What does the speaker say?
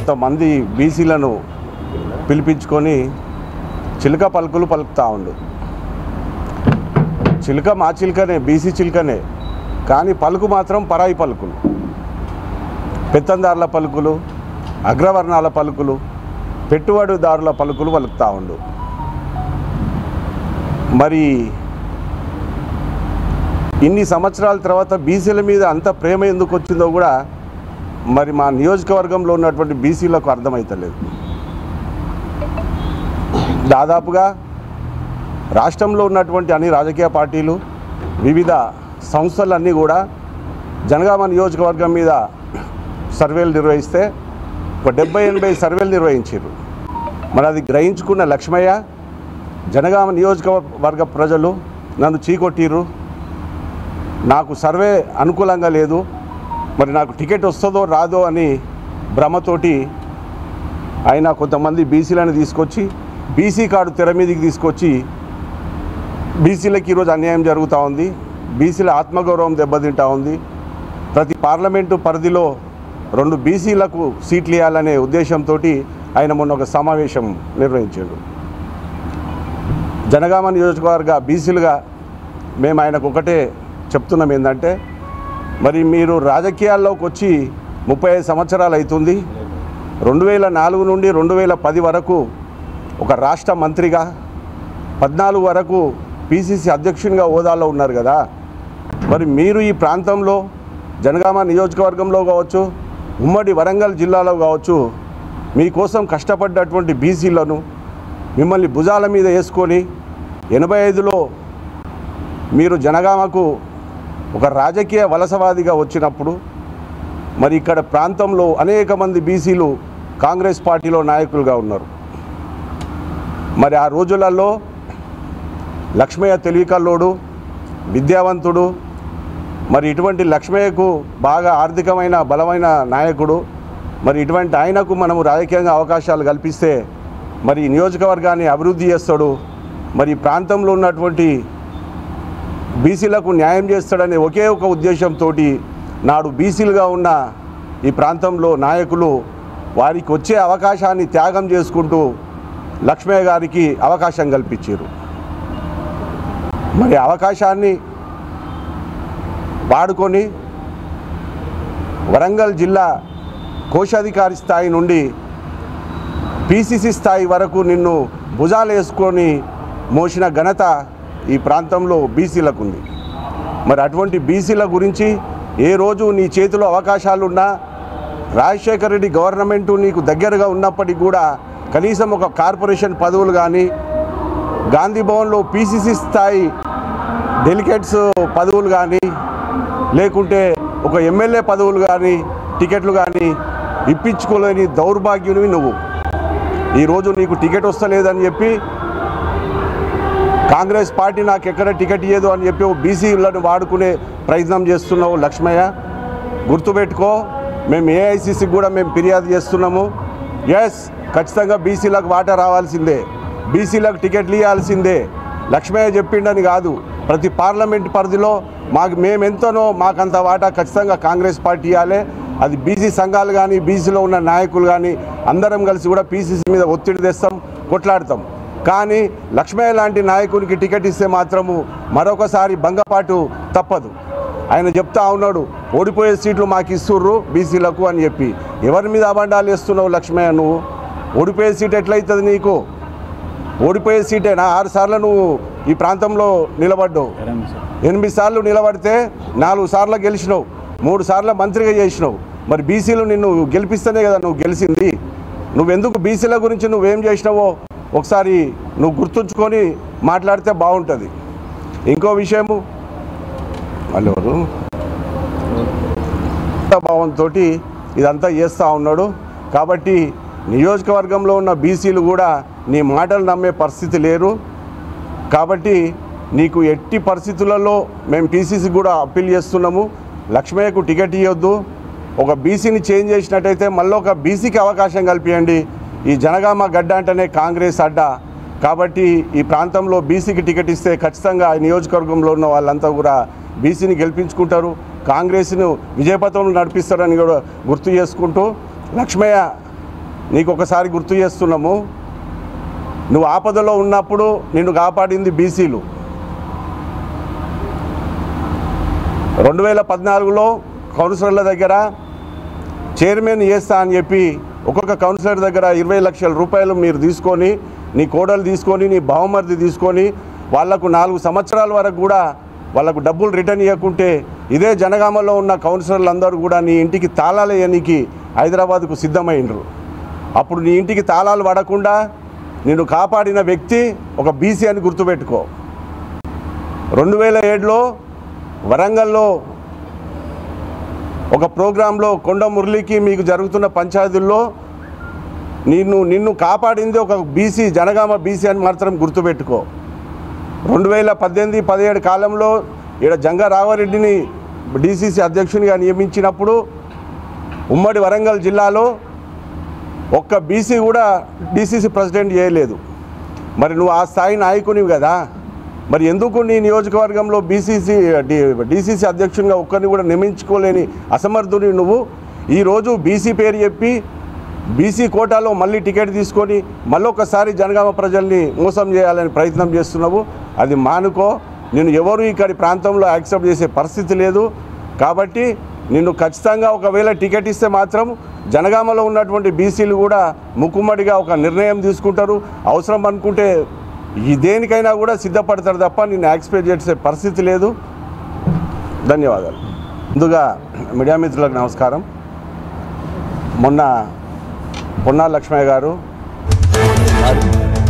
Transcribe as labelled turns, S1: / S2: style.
S1: కొంతమంది బీసీలను పిలిపించుకొని చిలుక పలుకులు పలుకుతా ఉండు చిలుక మా చిలుకనే బీసీ చిలుకనే కానీ పలుకు మాత్రం పరాయి పలుకులు పెత్తందారుల పలుకులు అగ్రవర్ణాల పలుకులు పెట్టుబడిదారుల పలుకులు పలుకుతా ఉండు మరి ఇన్ని సంవత్సరాల తర్వాత బీసీల మీద అంత ప్రేమ ఎందుకు వచ్చిందో కూడా మరి మా నియోజకవర్గంలో ఉన్నటువంటి బీసీలకు అర్థమవుతలేదు దాదాపుగా రాష్ట్రంలో ఉన్నటువంటి అన్ని రాజకీయ పార్టీలు వివిధ సంస్థలన్నీ కూడా జనగామ నియోజకవర్గం మీద సర్వేలు నిర్వహిస్తే ఒక డెబ్బై ఎనభై సర్వేలు నిర్వహించారు మరి అది గ్రహించుకున్న లక్ష్మయ్య జనగామ నియోజకవర్గ ప్రజలు నన్ను చీకొట్టిర్రు నాకు సర్వే అనుకూలంగా లేదు మరి నాకు టికెట్ వస్తుందో రాదో అని భ్రమతోటి ఆయన కొంతమంది బీసీలను తీసుకొచ్చి బీసీ కార్డు తెర మీదకి తీసుకొచ్చి బీసీలకు ఈరోజు అన్యాయం జరుగుతూ ఉంది బీసీల ఆత్మగౌరవం దెబ్బతింటా ఉంది ప్రతి పార్లమెంటు పరిధిలో రెండు బీసీలకు సీట్లు ఇవ్వాలనే ఉద్దేశంతో ఆయన మొన్న ఒక సమావేశం నిర్వహించాడు జనగామ నియోజకవర్గ బీసీలుగా మేము ఆయనకు ఒకటే చెప్తున్నాం ఏంటంటే మరి మీరు రాజకీయాల్లోకి వచ్చి ముప్పై ఐదు సంవత్సరాలు అవుతుంది రెండు వేల నాలుగు నుండి రెండు వేల పది వరకు ఒక రాష్ట్ర మంత్రిగా పద్నాలుగు వరకు పిసిసి అధ్యక్షునిగా హోదాలో ఉన్నారు కదా మరి మీరు ఈ ప్రాంతంలో జనగామ నియోజకవర్గంలో కావచ్చు ఉమ్మడి వరంగల్ జిల్లాలో కావచ్చు మీకోసం కష్టపడ్డటువంటి బీసీలను మిమ్మల్ని భుజాల మీద వేసుకొని ఎనభై ఐదులో మీరు జనగామకు ఒక రాజకీయ వలసవాదిగా వచ్చినప్పుడు మరి ఇక్కడ ప్రాంతంలో అనేక మంది బీసీలు కాంగ్రెస్ పార్టీలో నాయకులుగా ఉన్నారు మరి ఆ రోజులలో లక్ష్మయ్య తెలివికల్లోడు విద్యావంతుడు మరి ఇటువంటి లక్ష్మయ్యకు బాగా ఆర్థికమైన బలమైన నాయకుడు మరి ఇటువంటి ఆయనకు మనము రాజకీయంగా అవకాశాలు కల్పిస్తే మరి ఈ నియోజకవర్గాన్ని అభివృద్ధి చేస్తాడు మరి ఈ ప్రాంతంలో ఉన్నటువంటి బీసీలకు న్యాయం చేస్తాడనే ఒకే ఒక ఉద్దేశంతో నాడు బీసీలుగా ఉన్న ఈ ప్రాంతంలో నాయకులు వారికి వచ్చే అవకాశాన్ని త్యాగం చేసుకుంటూ లక్ష్మయ్య గారికి అవకాశం కల్పించారు మరి అవకాశాన్ని వాడుకొని వరంగల్ జిల్లా కోశాధికారి స్థాయి నుండి పిసిసి స్థాయి వరకు నిన్ను భుజాలు వేసుకొని మోసిన ఘనత ఈ ప్రాంతంలో బీసీలకు ఉంది మరి అటువంటి బీసీల గురించి ఏ రోజు నీ చేతిలో అవకాశాలున్నా రాజశేఖర రెడ్డి గవర్నమెంట్ నీకు దగ్గరగా ఉన్నప్పటికీ కూడా కనీసం ఒక కార్పొరేషన్ పదవులు కానీ గాంధీ భవన్లో పీసీసీ స్థాయి డెలికేట్స్ పదవులు కానీ లేకుంటే ఒక ఎమ్మెల్యే పదవులు కానీ టికెట్లు కానీ ఇప్పించుకోలేని దౌర్భాగ్యునివి నువ్వు ఈరోజు నీకు టికెట్ వస్తలేదని చెప్పి కాంగ్రెస్ పార్టీ నాకు ఎక్కడ టికెట్ ఇయ్యదు అని చెప్పి ఓ బీసీలను వాడుకునే ప్రయత్నం చేస్తున్నావు లక్ష్మయ్య గుర్తుపెట్టుకో మేము ఏఐసిసికి కూడా మేము ఫిర్యాదు చేస్తున్నాము ఎస్ ఖచ్చితంగా బీసీలకు వాటా రావాల్సిందే బీసీలకు టికెట్లు ఇవ్వాల్సిందే లక్ష్మయ్య చెప్పిండని కాదు ప్రతి పార్లమెంట్ పరిధిలో మాకు మేమెంతనో మాకంత వాటా ఖచ్చితంగా కాంగ్రెస్ పార్టీ ఇవ్వాలి అది బీసీ సంఘాలు కానీ బీసీలో ఉన్న నాయకులు కానీ అందరం కలిసి కూడా పీసీసీ మీద ఒత్తిడి తెస్తాం కొట్లాడతాం కానీ లక్ష్మయ్య లాంటి నాయకునికి టికెట్ ఇస్తే మాత్రము మరొకసారి భంగపాటు తప్పదు ఆయన చెప్తా ఉన్నాడు ఓడిపోయే సీట్లు మాకు ఇస్తుర్రు బీసీలకు అని చెప్పి ఎవరి మీద అబండాలు వేస్తున్నావు లక్ష్మయ్య నువ్వు ఓడిపోయే సీట్ ఎట్లయితుంది నీకు ఓడిపోయే సీటేనా ఆరు సార్లు నువ్వు ఈ ప్రాంతంలో నిలబడ్డావు ఎనిమిది సార్లు నిలబడితే నాలుగు సార్లు గెలిచినావు మూడు సార్లు మంత్రిగా చేసినావు మరి బీసీలు నిన్ను గెలిపిస్తేనే కదా నువ్వు గెలిచింది నువ్వెందుకు బీసీల గురించి నువ్వేం చేసినావో ఒకసారి నువ్వు గుర్తుంచుకొని మాట్లాడితే బాగుంటుంది ఇంకో విషయము వాళ్ళు ఎవరు భావంతో ఇదంతా చేస్తూ ఉన్నాడు కాబట్టి నియోజకవర్గంలో ఉన్న బీసీలు కూడా నీ మాటలు నమ్మే పరిస్థితి లేరు కాబట్టి నీకు ఎట్టి పరిస్థితులలో మేము పీసీసీ కూడా అప్పీల్ చేస్తున్నాము లక్ష్మయ్యకు టికెట్ ఇవ్వద్దు ఒక బీసీని చేంజ్ చేసినట్టయితే మళ్ళీ ఒక బీసీకి అవకాశం కల్పించండి ఈ జనగామ గడ్డ అంటేనే కాంగ్రెస్ అడ్డ కాబట్టి ఈ ప్రాంతంలో బీసీకి టికెట్ ఇస్తే ఖచ్చితంగా ఈ నియోజకవర్గంలో ఉన్న వాళ్ళంతా కూడా బీసీని గెలిపించుకుంటారు కాంగ్రెస్ను విజయపథంలో నడిపిస్తారని కూడా గుర్తు చేసుకుంటూ లక్ష్మయ్య నీకు ఒకసారి గుర్తు చేస్తున్నాము నువ్వు ఆపదలో ఉన్నప్పుడు నిన్ను కాపాడింది బీసీలు రెండు వేల పద్నాలుగులో కౌన్సిలర్ల దగ్గర చైర్మన్ చేస్తా అని చెప్పి ఒక్కొక్క కౌన్సిలర్ దగ్గర ఇరవై లక్షల రూపాయలు మీరు తీసుకొని నీ కోడలు తీసుకొని నీ బహుమతి తీసుకొని వాళ్లకు నాలుగు సంవత్సరాల వరకు కూడా వాళ్ళకు డబ్బులు రిటర్న్ ఇవ్వకుంటే ఇదే జనగామలో ఉన్న కౌన్సిలర్లు అందరూ కూడా నీ ఇంటికి తాళాలు వేయనీకి హైదరాబాద్కు సిద్ధమైనరు అప్పుడు నీ ఇంటికి తాళాలు పడకుండా నిన్ను కాపాడిన వ్యక్తి ఒక బీసీ అని గుర్తుపెట్టుకో రెండు వేల ఏడులో వరంగల్లో ఒక ప్రోగ్రాంలో కొండ మురళికి మీకు జరుగుతున్న పంచాయతీల్లో నిన్ను నిన్ను కాపాడింది ఒక బీసీ జనగామ బీసీ అని మాత్రం గుర్తుపెట్టుకో రెండు వేల పద్దెనిమిది పదిహేడు కాలంలో ఇక్కడ జంగా రావారెడ్డిని డీసీసీ అధ్యక్షునిగా నియమించినప్పుడు ఉమ్మడి వరంగల్ జిల్లాలో ఒక్క బీసీ కూడా డీసీసీ ప్రెసిడెంట్ చేయలేదు మరి నువ్వు ఆ స్థాయి నాయకునివి కదా మరి ఎందుకు నీ నియోజకవర్గంలో బీసీసీ డీసీసీ అధ్యక్షునిగా ఒక్కరిని కూడా నియమించుకోలేని అసమర్థుని నువ్వు ఈరోజు బీసీ పేరు చెప్పి బీసీ కోటాలో మళ్ళీ టికెట్ తీసుకొని మళ్ళొకసారి జనగామ ప్రజల్ని మోసం చేయాలని ప్రయత్నం చేస్తున్నావు అది మానుకో నేను ఎవరు ఇక్కడి ప్రాంతంలో యాక్సెప్ట్ చేసే పరిస్థితి లేదు కాబట్టి నిన్ను ఖచ్చితంగా ఒకవేళ టికెట్ ఇస్తే మాత్రం జనగామలో ఉన్నటువంటి బీసీలు కూడా ముక్కుమ్మడిగా ఒక నిర్ణయం తీసుకుంటారు అవసరం అనుకుంటే ఈ దేనికైనా కూడా సిద్ధపడతారు తప్ప నిన్ను యాక్స్పెక్ట్ చేసే పరిస్థితి లేదు ధన్యవాదాలు ముందుగా మీడియా మిత్రులకు నమస్కారం మొన్న పొన్నా లక్ష్మయ్య గారు